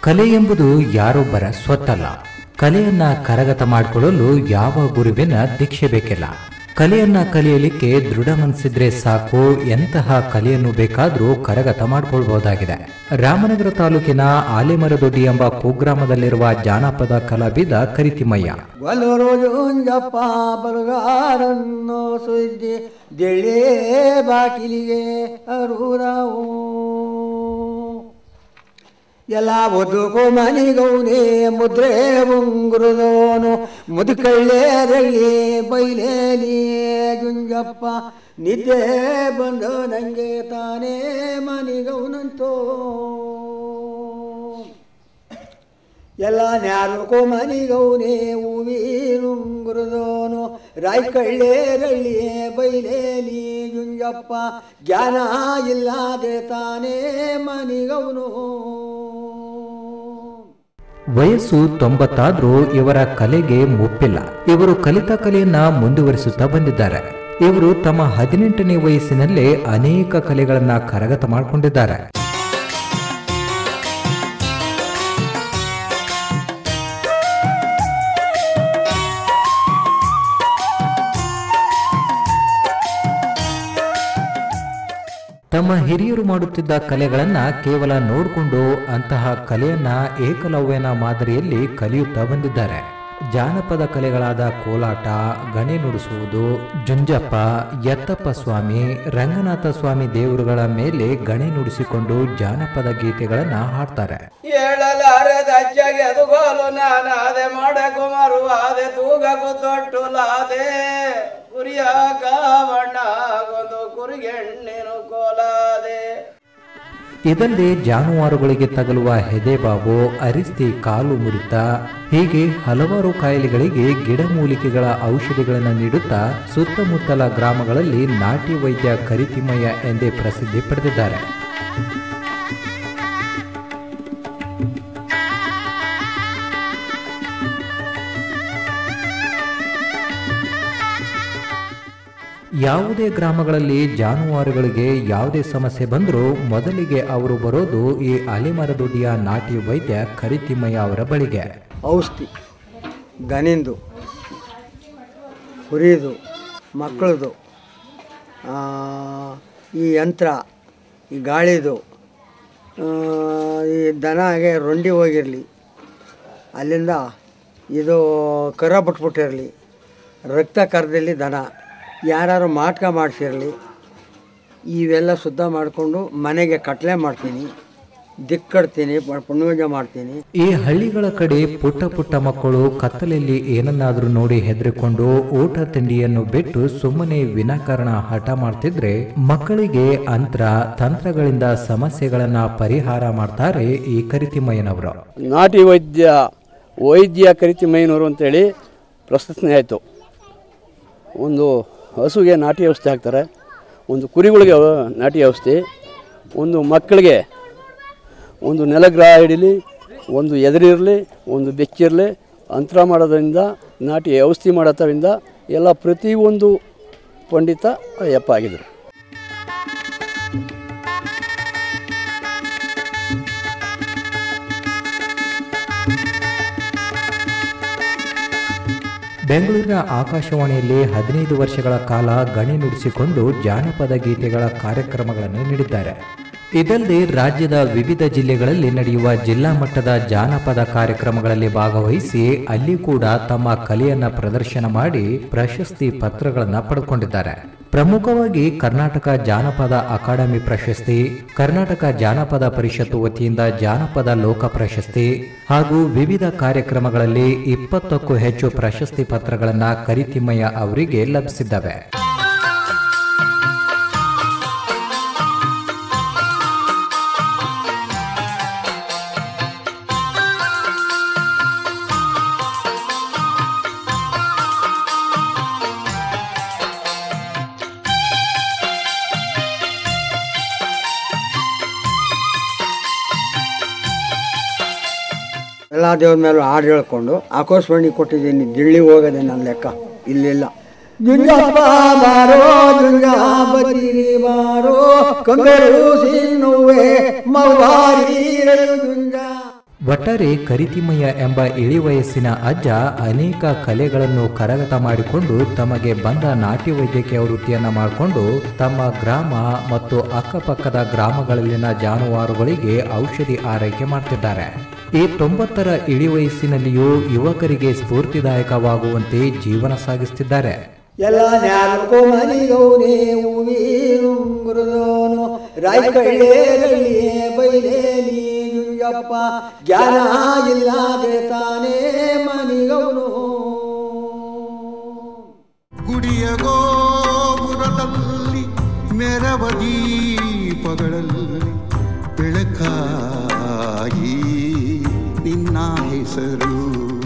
ಕಲೆ ಎಂಬುದು ಯಾರೊಬ್ಬರ ಸ್ವತ್ತಲ್ಲ ಕಲೆಯನ್ನ ಕರಗತ ಮಾಡಿಕೊಳ್ಳಲು ಯಾವ ಗುರುವಿನ ದೀಕ್ಷೆ ಬೇಕಿಲ್ಲ ಕಲೆಯನ್ನ ಕಲಿಯಲಿಕ್ಕೆ ದೃಢ ಮನಸ್ಸಿದ್ರೆ ಸಾಕು ಎಂತಹ ಕಲೆಯನ್ನು ಬೇಕಾದರೂ ಕರಗತ ಮಾಡಿಕೊಳ್ಬಹುದಾಗಿದೆ ರಾಮನಗರ ತಾಲೂಕಿನ ಆಲೆಮರದೊಡ್ಡಿ ಎಂಬ ಕುಗ್ರಾಮದಲ್ಲಿರುವ ಜಾನಪದ ಕಲಾವಿದ ಕರಿತಿಮಯ್ಯ ಒಲರು ಜುಂಜಪ್ಪ ಬಲಗಾರನ್ನು ಸುದ್ದಿ ದಿಳ್ಳೆ ಬಾಕಿಲಿಗೆ ಅರುರಾವು ಎಲ್ಲ ಬದುಕು ಮನಿಗೌನೆ ಮುದ್ರೆ ಉಂಗುರದೋನು ಮುದುಕಳ್ಳೇರಲ್ಲಿ ಬೈಲೇಲಿ ಜುಂಜಪ್ಪ ನಿದ್ದೆ ಬಂದು ನಂಗೆ ತಾನೇ ಮನಿಗೌನಂತೋ ಎಲ್ಲ ನ್ಯಾಲಕ್ಕೂ ಮನಿಗೌನೆ ಹೂವೀರುಂಗುರದೋನು ರಾಯ್ಕಳ್ಳೇರಳ್ಳಿ ಬೈಲೇಲಿ ಜುಂಜಪ್ಪ ಜ್ಞಾನ ಇಲ್ಲದೆ ತಾನೇ ಮನಿಗೌನು ವಯಸ್ಸು ತೊಂಬತ್ತಾದ್ರೂ ಇವರ ಕಲೆಗೆ ಮುಪ್ಪಿಲ್ಲ ಇವರು ಕಲಿತ ಕಲೆಯನ್ನ ಮುಂದುವರಿಸುತ್ತಾ ಬಂದಿದ್ದಾರೆ ಇವರು ತಮ್ಮ ಹದಿನೆಂಟನೇ ವಯಸ್ಸಿನಲ್ಲೇ ಅನೇಕ ಕಲೆಗಳನ್ನ ಕರಗತ ಮಾಡಿಕೊಂಡಿದ್ದಾರೆ ತಮ್ಮ ಹಿರಿಯರು ಮಾಡುತ್ತಿದ್ದ ಕಲೆಗಳನ್ನ ಕೇವಲ ನೋಡಿಕೊಂಡು ಅಂತಹ ಕಲೆಯನ್ನ ಏಕಲವ್ಯನ ಮಾದರಿಯಲ್ಲಿ ಕಲಿಯುತ್ತಾ ಬಂದಿದ್ದಾರೆ ಜಾನಪದ ಕಲೆಗಳಾದ ಕೋಲಾಟ ಗಣೆ ನುಡಿಸುವುದು ಜುಂಜಪ್ಪ ಯತ್ತಪ್ಪ ಸ್ವಾಮಿ ರಂಗನಾಥ ಸ್ವಾಮಿ ದೇವರುಗಳ ಮೇಲೆ ಗಣೆ ನುಡಿಸಿಕೊಂಡು ಜಾನಪದ ಗೀತೆಗಳನ್ನ ಹಾಡ್ತಾರೆ ಹೇಳಲಾರದ ಅಜ್ಜಗೆ ಎದುಗೋಲು ನಾನಾದೆ ಮಾಡಕು ಮರುವಾದೆ ತೂಗಕು ತೊಟ್ಟು ಲಾದೆ ಕುರಿಯ ಕಾವಣ್ಣಗೊಂದು ಕುರಿಗೆಣ್ಣಿನು ಕೋಲಾದೆ ಇದಲ್ಲದೆ ಜಾನುವಾರುಗಳಿಗೆ ತಗಲುವ ಹೆದೆಬಾವು ಅರಿಸ್ತಿ ಕಾಲು ಮುರಿತ ಹೀಗೆ ಹಲವಾರು ಕಾಯಿಲೆಗಳಿಗೆ ಗಿಡಮೂಲಿಕೆಗಳ ಔಷಧಿಗಳನ್ನು ನೀಡುತ್ತಾ ಸುತ್ತಮುತ್ತಲ ಗ್ರಾಮಗಳಲ್ಲಿ ನಾಟಿ ವೈದ್ಯ ಕರಿತಿಮಯ್ಯ ಎಂದೇ ಪ್ರಸಿದ್ಧಿ ಪಡೆದಿದ್ದಾರೆ ಯಾವುದೇ ಗ್ರಾಮಗಳಲ್ಲಿ ಜಾನುವಾರುಗಳಿಗೆ ಯಾವುದೇ ಸಮಸ್ಯೆ ಬಂದರೂ ಮೊದಲಿಗೆ ಅವರು ಬರೋದು ಈ ಅಲೆಮರದೊಡ್ಡಿಯ ನಾಟಿ ವೈದ್ಯ ಕರಿತಿಮ್ಮಯ್ಯ ಅವರ ಬಳಿಗೆ ಔಷಧಿ ದನಿಂದು ಕುರಿದು ಮಕ್ಕಳದು ಈ ಯಂತ್ರ ಈ ಗಾಳಿದು ಆ, ಈ ದನಗೆ ರೊಂಡಿ ಹೋಗಿರಲಿ ಅಲ್ಲಿಂದ ಇದು ಕರ ಬಿಟ್ಬಿಟ್ಟಿರಲಿ ರಕ್ತ ಕರದಲ್ಲಿ ದನ ಯಾರು ಮಾಟ್ಕ ಮಾಡಿಸಿರಲಿ ಇವೆಲ್ಲ ಶುದ್ಧ ಮಾಡಿಕೊಂಡು ಮನೆಗೆ ಕಟ್ಲೆ ಮಾಡ್ತೀನಿ ದಿಕ್ಕಡ್ತೀನಿ ಪುಣ್ಯಜ ಮಾಡ್ತೀನಿ ಈ ಹಳ್ಳಿಗಳ ಕಡೆ ಪುಟ್ಟ ಪುಟ್ಟ ಮಕ್ಕಳು ಕತ್ತಲಲ್ಲಿ ಏನನ್ನಾದರೂ ನೋಡಿ ಹೆದರಿಕೊಂಡು ಊಟ ತಿಂಡಿಯನ್ನು ಬಿಟ್ಟು ಸುಮ್ಮನೆ ವಿನಾಕಾರಣ ಹಠ ಮಾಡ್ತಿದ್ರೆ ಮಕ್ಕಳಿಗೆ ಅಂತ್ರ ತಂತ್ರಗಳಿಂದ ಸಮಸ್ಯೆಗಳನ್ನ ಪರಿಹಾರ ಮಾಡ್ತಾರೆ ಈ ಕರಿತಿಮ್ಮಯ್ಯನವರು ನಾಟಿ ವೈದ್ಯ ವೈದ್ಯ ಕರಿತಿಮಯ್ಯನವರು ಅಂತೇಳಿ ಪ್ರಶಸ್ತಿ ಆಯಿತು ಒಂದು ಹಸುಗೆ ನಾಟಿ ಔಷಧಿ ಹಾಕ್ತಾರೆ ಒಂದು ಕುರಿಗಳಿಗೆ ನಾಟಿ ಔಷಧಿ ಒಂದು ಮಕ್ಕಳಿಗೆ ಒಂದು ನೆಲಗ್ರಹ ಹಿಡೀಲಿ ಒಂದು ಎದುರಿರಲಿ ಒಂದು ಬೆಕ್ಕಿರಲಿ ಅಂತರ ಮಾಡೋದ್ರಿಂದ ನಾಟಿ ಔಷಧಿ ಮಾಡೋದ್ರಿಂದ ಎಲ್ಲ ಪ್ರತಿಯೊಂದು ಪಂಡಿತ ಅಯ್ಯಪ್ಪ ಆಗಿದ್ರು ಬೆಂಗಳೂರಿನ ಆಕಾಶವಾಣಿಯಲ್ಲಿ ಹದಿನೈದು ವರ್ಷಗಳ ಕಾಲ ಗಣಿ ನುಡಿಸಿಕೊಂಡು ಜಾನಪದ ಗೀತೆಗಳ ಕಾರ್ಯಕ್ರಮಗಳನ್ನು ನೀಡಿದ್ದಾರೆ ಇದಲ್ಲದೆ ರಾಜ್ಯದ ವಿವಿಧ ಜಿಲ್ಲೆಗಳಲ್ಲಿ ನಡೆಯುವ ಜಿಲ್ಲಾ ಮಟ್ಟದ ಜಾನಪದ ಕಾರ್ಯಕ್ರಮಗಳಲ್ಲಿ ಭಾಗವಹಿಸಿ ಅಲ್ಲಿ ಕೂಡ ತಮ್ಮ ಕಲೆಯನ್ನ ಪ್ರದರ್ಶನ ಮಾಡಿ ಪ್ರಶಸ್ತಿ ಪತ್ರಗಳನ್ನು ಪಡೆದುಕೊಂಡಿದ್ದಾರೆ ಪ್ರಮುಖವಾಗಿ ಕರ್ನಾಟಕ ಜಾನಪದ ಅಕಾಡೆಮಿ ಪ್ರಶಸ್ತಿ ಕರ್ನಾಟಕ ಜಾನಪದ ಪರಿಷತ್ತು ವತಿಯಿಂದ ಜಾನಪದ ಲೋಕ ಪ್ರಶಸ್ತಿ ಹಾಗೂ ವಿವಿಧ ಕಾರ್ಯಕ್ರಮಗಳಲ್ಲಿ ಇಪ್ಪತ್ತಕ್ಕೂ ಹೆಚ್ಚು ಪ್ರಶಸ್ತಿ ಪತ್ರಗಳನ್ನ ಕರಿತಿಮ್ಮಯ್ಯ ಅವರಿಗೆ ಲಭಿಸಿದ್ದಾವೆ ಎಲ್ಲ ದೇವ್ರ ಮೇಲೆ ಹಾಡು ಹೇಳ್ಕೊಂಡು ಆಕಾಶವಾಣಿ ಕೊಟ್ಟಿದ್ದೀನಿ ದಿಳ್ಳಿ ಹೋಗದೆ ನನ್ನ ಲೆಕ್ಕ ಇಲ್ಲಿಲ್ಲ ಜುಂಜಪ್ಪ ಬಾರೋ ಜುಂಜ ಬದಿರಿ ಬಾರೋ ಕಂಬೆರು ಸಿನ್ನುವೆ ಮವಾರಿ ಜುಂಜ ಒಟ್ಟಾರೆ ಕರಿತಿಮಯ್ಯ ಎಂಬ ಇಳಿವಯಸ್ಸಿನ ಅಜ್ಜ ಅನೇಕ ಕಲೆಗಳನ್ನು ಕರಗತ ಮಾಡಿಕೊಂಡು ತಮಗೆ ಬಂದ ನಾಟಿ ವೈದ್ಯಕೀಯ ವೃತ್ತಿಯನ್ನ ಮಾಡಿಕೊಂಡು ತಮ್ಮ ಗ್ರಾಮ ಮತ್ತು ಅಕ್ಕಪಕ್ಕದ ಗ್ರಾಮಗಳಲ್ಲಿನ ಜಾನುವಾರುಗಳಿಗೆ ಔಷಧಿ ಆರೈಕೆ ಮಾಡ್ತಿದ್ದಾರೆ ಈ ತೊಂಬತ್ತರ ಇಳಿವಯಸ್ಸಿನಲ್ಲಿಯೂ ಯುವಕರಿಗೆ ಸ್ಫೂರ್ತಿದಾಯಕವಾಗುವಂತೆ ಜೀವನ ಸಾಗಿಸುತ್ತಿದ್ದಾರೆ ಎಲ್ಲ ನ್ಯಾಲ್ಕೋ ಮನಿಗೌನೆ ಹೂವೀರುಂಗುರುದೋನು ರಾಯ್ಕಳ್ಳೇರಳ್ಳಿಯೇ ಬೈಲೇಲಿ ಜುಂಜಪ್ಪ ಜ್ಞಾನ ಇಲ್ಲದೆ ತಾನೇ ಮನಿಗೌನು ಗುಡಿಯ ಗೋಪುರದಲ್ಲಿ ಮೆರವ ದೀಪಗಳಲ್ಲಿ ಬೆಳಕಾಗಿ ನಿನ್ನ ಹೆಸರು